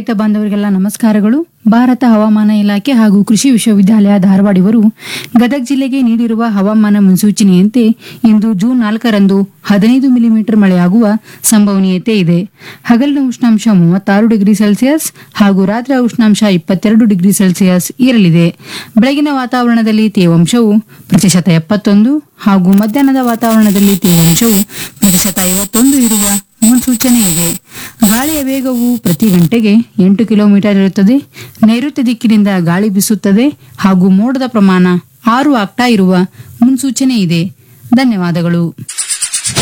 ರೈತ ಬಾಂಧವರಿಗೆಲ್ಲ ನಮಸ್ಕಾರಗಳು ಭಾರತ ಹವಾಮಾನ ಇಲಾಖೆ ಹಾಗೂ ಕೃಷಿ ವಿಶ್ವವಿದ್ಯಾಲಯ ಧಾರವಾಡ ಇವರು ಗದಗ ಜಿಲ್ಲೆಗೆ ನೀಡಿರುವ ಹವಾಮಾನ ಮುನ್ಸೂಚನೆಯಂತೆ ಇಂದು ಜೂನ್ ನಾಲ್ಕರಂದು ಹದಿನೈದು ಮಿಲಿಮೀಟರ್ ಮಳೆಯಾಗುವ ಸಂಭವನೀಯತೆ ಇದೆ ಹಗಲಿನ ಉಷ್ಣಾಂಶ ಮೂವತ್ತಾರು ಡಿಗ್ರಿ ಸೆಲ್ಸಿಯಸ್ ಹಾಗೂ ರಾತ್ರಿ ಉಷ್ಣಾಂಶ ಇಪ್ಪತ್ತೆರಡು ಡಿಗ್ರಿ ಸೆಲ್ಸಿಯಸ್ ಇರಲಿದೆ ಬೆಳಗಿನ ವಾತಾವರಣದಲ್ಲಿ ತೇವಾಂಶವು ಪ್ರತಿಶತ ಎಪ್ಪತ್ತೊಂದು ಹಾಗೂ ಮಧ್ಯಾಹ್ನದ ವಾತಾವರಣದಲ್ಲಿ ತೇವಾಂಶವು ಪ್ರತಿಶತ ಐವತ್ತೊಂದು ಇರುವ ಮುನ್ಸೂಚನೆ ಇದೆ ಗಾಳಿಯ ವೇಗವು ಪ್ರತಿ ಗಂಟೆಗೆ ಎಂಟು ಕಿಲೋಮೀಟರ್ ಇರುತ್ತದೆ ನೈಋತ್ಯ ದಿಕ್ಕಿನಿಂದ ಗಾಳಿ ಬೀಸುತ್ತದೆ ಹಾಗೂ ಮೋಡದ ಪ್ರಮಾಣ ಆರು ಆಗ್ತಾ ಇರುವ ಮುನ್ಸೂಚನೆ ಇದೆ ಧನ್ಯವಾದಗಳು